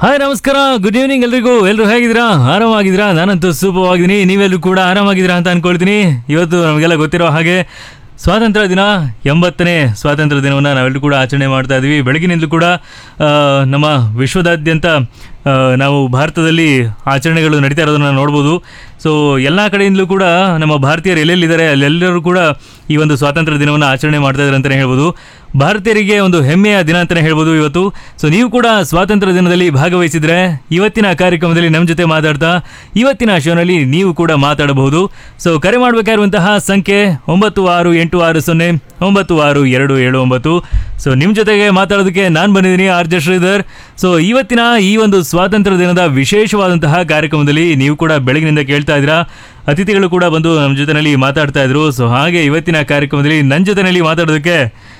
Hi ನಮಸ್ಕಾರ good evening ಎಲ್ರಿಗೂ ಎಲ್ಲರೂ ಹೇಗಿದ್ದೀರಾ ಆರಾಮಾಗಿದ್ದೀರಾ ನಾನಂತೂ ಸೂಪವಾಗಿದ್ದೀನಿ ನೀವೆಲ್ಲರೂ ಕೂಡ ಆರಾಮಾಗಿದ್ದೀರಾ ಅಂತ ಅನ್ಕೊಳ್ತೀನಿ ಇವತ್ತು ನಮಗೆಲ್ಲ ಗೊತ್ತಿರೋ ಹಾಗೆ ಸ್ವಾತಂತ್ರ್ಯ ದಿನ ಎಂಬತ್ತನೇ ಸ್ವಾತಂತ್ರ್ಯ ದಿನವನ್ನು ನಾವೆಲ್ಲರೂ ಕೂಡ ಆಚರಣೆ ಮಾಡ್ತಾ ಇದ್ದೀವಿ ಬೆಳಗಿನಿಂದಲೂ ಕೂಡ ಆ, ನಮ್ಮ ವಿಶ್ವದಾದ್ಯಂತ ಆ, ನಾವು ಭಾರತದಲ್ಲಿ ಆಚರಣೆಗಳು ನಡೀತಾ ಇರೋದನ್ನ ನೋಡ್ಬೋದು ಸೊ ಎಲ್ಲ ಕಡೆಯಿಂದಲೂ ಕೂಡ ನಮ್ಮ ಭಾರತೀಯರು ಎಲ್ಲೆಲ್ಲಿದ್ದಾರೆ ಅಲ್ಲೆಲ್ಲರೂ ಕೂಡ ಈ ಒಂದು ಸ್ವಾತಂತ್ರ್ಯ ದಿನವನ್ನು ಆಚರಣೆ ಮಾಡ್ತಾ ಇದ್ದಾರೆ ಅಂತಲೇ ಹೇಳ್ಬೋದು ಭಾರತೀಯರಿಗೆ ಒಂದು ಹೆಮ್ಮೆಯ ದಿನ ಅಂತಲೇ ಹೇಳ್ಬೋದು ಇವತ್ತು ಸೊ ನೀವು ಕೂಡ ಸ್ವಾತಂತ್ರ್ಯ ದಿನದಲ್ಲಿ ಭಾಗವಹಿಸಿದ್ರೆ ಇವತ್ತಿನ ಕಾರ್ಯಕ್ರಮದಲ್ಲಿ ನಮ್ಮ ಜೊತೆ ಮಾತಾಡ್ತಾ ಇವತ್ತಿನ ಶೋನಲ್ಲಿ ನೀವು ಕೂಡ ಮಾತಾಡಬಹುದು ಸೊ ಕರೆ ಮಾಡಬೇಕಾಗಿರುವಂತಹ ಸಂಖ್ಯೆ ಒಂಬತ್ತು ಆರು ಎಂಟು ಆರು ಸೊನ್ನೆ ಒಂಬತ್ತು ಆರು ಎರಡು ಏಳು ಒಂಬತ್ತು ಸೊ ನಿಮ್ಮ ಜೊತೆಗೆ ಮಾತಾಡೋದಕ್ಕೆ ನಾನು ಬಂದಿದ್ದೀನಿ ಆರ್ ಜೆ ಶ್ರೀಧರ್ ಸೊ ಇವತ್ತಿನ ಈ ಒಂದು ಸ್ವಾತಂತ್ರ್ಯ ದಿನದ ವಿಶೇಷವಾದಂತಹ ಕಾರ್ಯಕ್ರಮದಲ್ಲಿ ನೀವು ಕೂಡ ಬೆಳಗಿನಿಂದ ಕೇಳ್ತಾ ಇದ್ದೀರಾ ಅತಿಥಿಗಳು ಕೂಡ ಬಂದು ನಮ್ಮ ಜೊತೆನಲ್ಲಿ ಮಾತಾಡ್ತಾ ಇದ್ರು ಸೊ ಹಾಗೆ ಇವತ್ತಿನ ಕಾರ್ಯಕ್ರಮದಲ್ಲಿ ನನ್ನ ಜೊತೆನಲ್ಲಿ ಮಾತಾಡೋದಕ್ಕೆ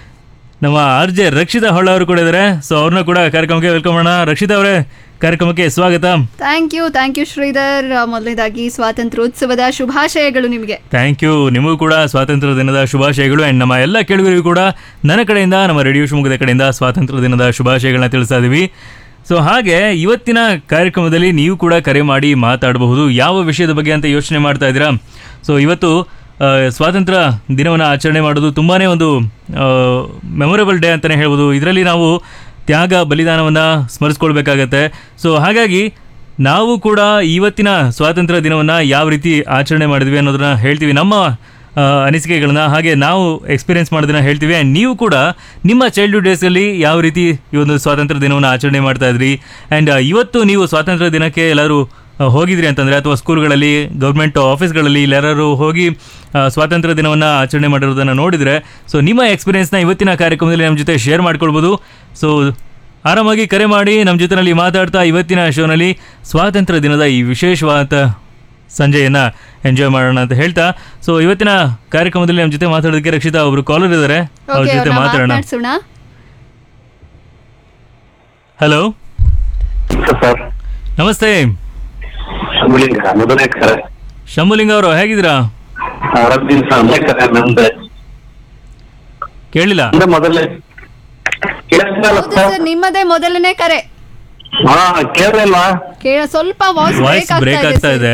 ನಮ್ಮ ಆರ್ ಜೆ ರಕ್ಷಿತಾ ಹೊಳ್ಳ ಅವರು ಕೂಡ ಇದ್ದಾರೆ ಸೊ ಅವ್ರನ್ನ ಕೂಡ ಕಾರ್ಯಕ್ರಮಕ್ಕೆ ವೆಲ್ಕಮ್ ಮಾಡೋಣ ರಕ್ಷಿತಾ ಅವರೇ ಕಾರ್ಯಕ್ರಮಕ್ಕೆ ಸ್ವಾಗತ thank you thank you Sridhar ಮೊದಲನೇದಾಗಿ ಸ್ವಾತಂತ್ರ್ಯೋತ್ಸವದ ಶುಭಾಶಯಗಳು ನಿಮಗೆ ಥ್ಯಾಂಕ್ ಯು ನಿಮಗೂ ಕೂಡ ಸ್ವಾತಂತ್ರ್ಯ ದಿನದ ಶುಭಾಶಯಗಳು ಆ್ಯಂಡ್ ನಮ್ಮ ಎಲ್ಲ ಕೇಳುಗರಿಗೂ ಕೂಡ ನನ್ನ ಕಡೆಯಿಂದ ನಮ್ಮ ರೇಡಿಯೋ ಶಿವಮೊಗ್ಗದ ಕಡೆಯಿಂದ ಸ್ವಾತಂತ್ರ್ಯ ದಿನದ ಶುಭಾಶಯಗಳನ್ನ ತಿಳಿಸ್ತಾ ಇದ್ದೀವಿ ಸೊ ಹಾಗೆ ಇವತ್ತಿನ ಕಾರ್ಯಕ್ರಮದಲ್ಲಿ ನೀವು ಕೂಡ ಕರೆ ಮಾಡಿ ಮಾತಾಡಬಹುದು ಯಾವ ವಿಷಯದ ಬಗ್ಗೆ ಅಂತ ಯೋಚನೆ ಮಾಡ್ತಾ ಇದ್ದೀರಾ ಸೊ ಇವತ್ತು ಆ, ಸ್ವಾತಂತ್ರ್ಯ ದಿನವನ್ನು ಆಚರಣೆ ಮಾಡೋದು ತುಂಬಾ ಒಂದು ಮೆಮೊರೇಬಲ್ ಡೇ ಅಂತಲೇ ಹೇಳ್ಬೋದು ಇದರಲ್ಲಿ ನಾವು ತ್ಯಾಗ ಬಲಿದಾನವನ್ನು ಸ್ಮರಿಸ್ಕೊಳ್ಬೇಕಾಗತ್ತೆ ಸೊ ಹಾಗಾಗಿ ನಾವು ಕೂಡ ಇವತ್ತಿನ ಸ್ವಾತಂತ್ರ್ಯ ದಿನವನ್ನು ಯಾವ ರೀತಿ ಆಚರಣೆ ಮಾಡಿದ್ವಿ ಅನ್ನೋದನ್ನ ಹೇಳ್ತೀವಿ ನಮ್ಮ ಆ, ಅನಿಸಿಕೆಗಳನ್ನ ಹಾಗೆ ನಾವು ಎಕ್ಸ್ಪೀರಿಯನ್ಸ್ ಮಾಡೋದನ್ನ ಹೇಳ್ತೀವಿ ಆ್ಯಂಡ್ ನೀವು ಕೂಡ ನಿಮ್ಮ ಚೈಲ್ಡ್ಹುಡ್ ಡೇಸಲ್ಲಿ ಯಾವ ರೀತಿ ಈ ಒಂದು ಸ್ವಾತಂತ್ರ್ಯ ದಿನವನ್ನು ಆಚರಣೆ ಮಾಡ್ತಾ ಇದ್ರಿ ಆ್ಯಂಡ್ ಇವತ್ತು ನೀವು ಸ್ವಾತಂತ್ರ್ಯ ದಿನಕ್ಕೆ ಎಲ್ಲರೂ ಆ, ಹೋಗಿದ್ರಿ ಅಂತಂದರೆ ಅಥವಾ ಸ್ಕೂಲ್ಗಳಲ್ಲಿ ಗೌರ್ಮೆಂಟ್ ಆಫೀಸ್ಗಳಲ್ಲಿ ಎಲ್ಲರೂ ಹೋಗಿ ಆ, ಸ್ವಾತಂತ್ರ್ಯ ದಿನವನ್ನು ಆಚರಣೆ ಮಾಡಿರೋದನ್ನು ನೋಡಿದರೆ ಸೊ ನಿಮ್ಮ ಎಕ್ಸ್ಪೀರಿಯನ್ಸ್ನ ಇವತ್ತಿನ ಕಾರ್ಯಕ್ರಮದಲ್ಲಿ ನಮ್ಮ ಜೊತೆ ಶೇರ್ ಮಾಡ್ಕೊಳ್ಬೋದು ಸೊ ಆರಾಮಾಗಿ ಕರೆ ಮಾಡಿ ನಮ್ಮ ಜೊತೆನಲ್ಲಿ ಮಾತಾಡ್ತಾ ಇವತ್ತಿನ ಶೋನಲ್ಲಿ ಸ್ವಾತಂತ್ರ್ಯ ದಿನದ ಈ ವಿಶೇಷವಾದ ಸಂಜೆಯನ್ನು ಎಂಜಾಯ್ ಮಾಡೋಣ ಅಂತ ಹೇಳ್ತಾ ಸೊ ಇವತ್ತಿನ ಕಾರ್ಯಕ್ರಮದಲ್ಲಿ ನಮ್ಮ ಜೊತೆ ಮಾತಾಡೋದಕ್ಕೆ ರಕ್ಷಿತಾ ಒಬ್ರು ಕಾಲರ್ ಇದ್ದಾರೆ ಅವ್ರ ಓಕೆ ಜೊತೆ ಮಾತಾಡೋಣ ಮಾತನಾಡ್ಸೋಣ ಹಲೋ ಸರ್ ನಮಸ್ತೆ ಶಂಭುಲಿಂಗ ಮೊದಲನೇ ಕರೆ ಶಂಭುಲಿಂಗ ಅವರು ಹೇಗಿದ್ದೀರಾ ಆರಾಮಿದ್ದೀನಿ ಸರ್ ಮೊದಲನೇ ಕರೆ ನಮ್ದು ಕೇಳಿಲ್ಲ ಅಂದ್ರೆ ಮೊದಲನೇ ಕೇಳಿಸ್ತಿಲ್ಲ ಹೌದು ಸರ್ ಸರ್ ನಿಮ್ಮದೇ ಮೊದಲನೇ ಕರೆ ಹಾ ಕೇಳಿಲ್ವಾ ಕೇಳ ಸ್ವಲ್ಪ ವಾಯ್ಸ್ ವಾಯ್ಸ್ ಬ್ರೇಕ್ ಆಗ್ತಾ ಇದೆ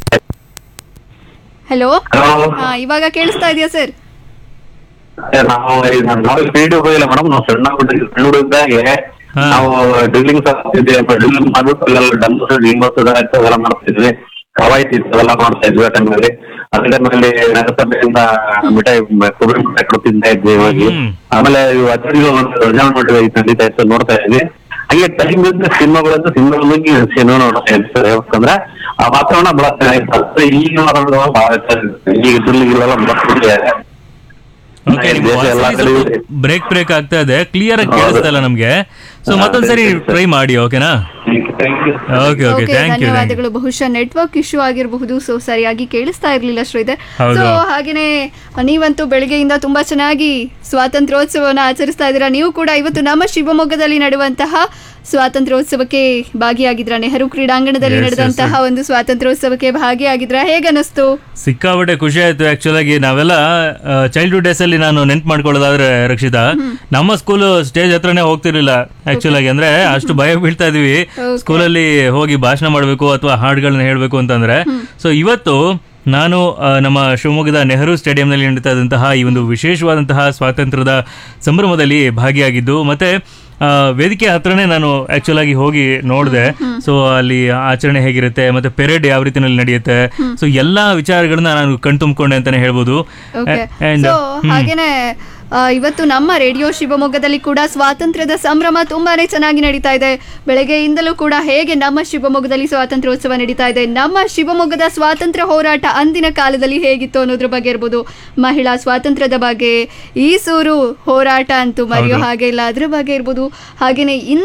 ಹಲೋ ಹಲೋ ಇವಾಗ ಕೇಳಿಸ್ತಾ ಇದೆಯಾ ಸರ್ ನಾವು ಈಗ ನಾವು ಸ್ಪೀಡ್ ಹೋಗಿಲ್ಲ ಮೇಡಮ್ ನಾವು ಸಣ್ಣ ಹುಡುಗ ಸಣ್ಣ ಹುಡುಗದಾಗೆ ಹಾ. ನಾವು ಡ್ರಿಲ್ಲಿಂಗ್ ಡ್ರಿಲ್ಲಿಂಗ್ ಮಾಡ್ಬಿಟ್ಟು ಅಲ್ಲೆಲ್ಲ ಡಂಬಸ್ ಡಿಂಬಸ್ ಅದೆಲ್ಲ ಮಾಡ್ತಿದ್ವಿ ಕವಾಯ್ತಿ ಇತ್ತು ಮಾಡ್ತಾ ಇದ್ವಿ ಆ ಟೈಮಲ್ಲಿ ಅದೇ ಟೈಮಲ್ಲಿ ನಗರಸಭೆಯಿಂದ ಮಿಠಾಯಿ ಕೊಬ್ಬರಿ ಮಿಠಾಯಿ ಕೊಡ್ತಿದ್ದ ಇದ್ವಿ ಹೋಗಿ ಹ್ಮ್. ಆಮೇಲೆ ಇವು ಅಚ್ಚರಿಗಳು ರಿಸಲ್ಟ್ ಮಾಡಿದ್ವಿ ನಡೀತಾ ಇತ್ತು ನೋಡ್ತಾ ಇದ್ವಿ ಹಾಗೆ ಟೈಮ್ ಇದ್ದ ಸಿನಿಮಾಗಳಿಂದ ಸಿನಿಮಾಗಳಿಗೆ ಸಿನಿಮಾ ನೋಡ್ತಾ ಇರ್ತಾರೆ ಯಾಕಂದ್ರೆ ಆ ವಾತಾವರಣ ಬಹಳ ಚೆನ್ನಾಗಿತ್ತು ಈಗ ವಾತಾವರಣ ಬಹಳ ಚೆನ್ನಾಗಿರುತ್ತೆ. ಈಗ ಡ್ರಿಲ್ಲಿಂಗ್ ಇಲ್ಲೆಲ್ಲ ಬರ್ತಿದೆ ಓಕೆ ದೇಶ ಎಲ್ಲ ಕಡೆ ಇದೆ. ಬ್ರೇಕ್ ಬ್ರೇಕ್ ಆಗ್ತಾ ಇದೆ ಕ್ಲಿಯರ್ ಆಗಿ ಹೌದು. ಕೇಳಿಸ್ತಾ ಇಲ್ಲ ನಮಗೆ ಸೊ ಹಾ, ಮತ್ತೊಂದ್ಸರಿ ಸರಿ, ಸರಿ. ಟ್ರೈ ಮಾಡಿ ಓಕೆನಾ thank you okay okay okay thank you ಧನ್ಯವಾದಗಳು ಬಹುಶಃ ನೆಟ್ವರ್ಕ್ ಇಶ್ಯೂ ಆಗಿರಬಹುದು ಸೊ ಸರಿಯಾಗಿ ಕೇಳಿಸ್ತಾ ಇರಲಿಲ್ಲ ಶ್ರೀಧರ್ ಹೌದು. ಸೊ ಹಾಗೇನೆ ನೀವಂತೂ ಬೆಳಗ್ಗೆಯಿಂದ ತುಂಬಾ ಚೆನ್ನಾಗಿ ಸ್ವಾತಂತ್ರ್ಯೋತ್ಸವವನ್ನು ಆಚರಿಸ್ತಾ ಇದ್ದೀರಾ ನೀವು ಕೂಡ ಇವತ್ತು ನಮ್ಮ ಶಿವಮೊಗ್ಗದಲ್ಲಿ ನಡೆಯುವಂತಹ ಸ್ವಾತಂತ್ರ್ಯೋತ್ಸವಕ್ಕೆ ಭಾಗಿಯಾಗಿದ್ರ ನೆಹರು ಕ್ರೀಡಾಂಗಣದಲ್ಲಿ Yes, yes, ನಡೆದಂತಹ yes. ಒಂದು ಸ್ವಾತಂತ್ರ್ಯೋತ್ಸವಕ್ಕೆ ಭಾಗಿಯಾಗಿದ್ರ ಹೇಗನ್ನಿಸ್ತು ಸಿಕ್ಕಾಪಟ್ಟೆ ಖುಷಿ ಆಯ್ತು ಆಕ್ಚುಲ್ ಆಗಿ ನಾವೆಲ್ಲ ಚೈಲ್ಡ್ಹುಡ್ ಡೇಸ್ ಅಲ್ಲಿ ನಾನು ನೆನ್ಪು ಮಾಡ್ಕೊಳ್ಳೋದಾದ್ರೆ ರಕ್ಷಿತಾ ನಮ್ಮ ಸ್ಕೂಲ್ ಸ್ಟೇಜ್ ಹತ್ರನೇ ಹೋಗ್ತಿರ್ಲಿಲ್ಲ ಆಕ್ಚುಲ್ ಆಗಿ ಅಂದ್ರೆ ಅಷ್ಟು ಭಯ ಬೀಳ್ತಾ ಇದೀವಿ Okay. ಸ್ಕೂಲಲ್ಲಿ ಹೋಗಿ ಭಾಷಣ ಮಾಡಬೇಕು ಅಥವಾ ಹಾಡುಗಳನ್ನ ಹೇಳಬೇಕು ಅಂತಂದ್ರೆ ಸೊ ಇವತ್ತು ನಾನು ಆ, ನಮ್ಮ ಶಿವಮೊಗ್ಗದ ನೆಹರು ಸ್ಟೇಡಿಯಂನಲ್ಲಿ ನಡೀತಾ ಇದ್ದಂತಹ ಈ ಒಂದು ವಿಶೇಷವಾದಂತಹ ಸ್ವಾತಂತ್ರ್ಯದ ಸಂಭ್ರಮದಲ್ಲಿ ಭಾಗಿಯಾಗಿದ್ದು ಮತ್ತೆ ಆ, ವೇದಿಕೆ ಹತ್ರನೇ ನಾನು ಆಕ್ಚುಲ್ ಆಗಿ ಹೋಗಿ ನೋಡಿದೆ ಸೊ ಅಲ್ಲಿ ಆಚರಣೆ ಹೇಗಿರುತ್ತೆ ಮತ್ತೆ ಪೆರೇಡ್ ಯಾವ ರೀತಿನಲ್ಲಿ ನಡೆಯುತ್ತೆ ಸೊ ಎಲ್ಲಾ ವಿಚಾರಗಳನ್ನ ನಾನು ಕಣ್ತುಂಬಿಕೊಂಡೆ ಅಂತಾನೆ ಹೇಳ್ಬೋದು ಓಕೆ And, ಸೊ ಹ್ಮ್. ಹಾಗೇನೆ ಆ, ಇವತ್ತು ನಮ್ಮ ರೇಡಿಯೋ ಶಿವಮೊಗ್ಗದಲ್ಲಿ ಕೂಡ ಸ್ವಾತಂತ್ರ್ಯದ ಸಂಭ್ರಮ ತುಂಬಾನೇ ಚೆನ್ನಾಗಿ ನಡೀತಾ ಇದೆ ಬೆಳಗ್ಗೆಯಿಂದಲೂ ಕೂಡ ಹೇಗೆ ನಮ್ಮ ಶಿವಮೊಗ್ಗದಲ್ಲಿ ಸ್ವಾತಂತ್ರ್ಯೋತ್ಸವ ನಡೀತಾ ಇದೆ ನಮ್ಮ ಶಿವಮೊಗ್ಗದ ಸ್ವಾತಂತ್ರ್ಯ ಹೋರಾಟ ಅಂದಿನ ಕಾಲದಲ್ಲಿ ಹೇಗಿತ್ತು ಅನ್ನೋದ್ರ ಬಗ್ಗೆ ಇರ್ಬೋದು ಮಹಿಳಾ ಸ್ವಾತಂತ್ರ್ಯದ ಬಗ್ಗೆ ಈ ಸೂರು ಹೋರಾಟ ಅಂತೂ ಮರೆಯೋ ಹೌದು. ಹಾಗೆ ಇಲ್ಲ ಅದ್ರ ಬಗ್ಗೆ ಇರ್ಬೋದು ಹಾಗೇನೆ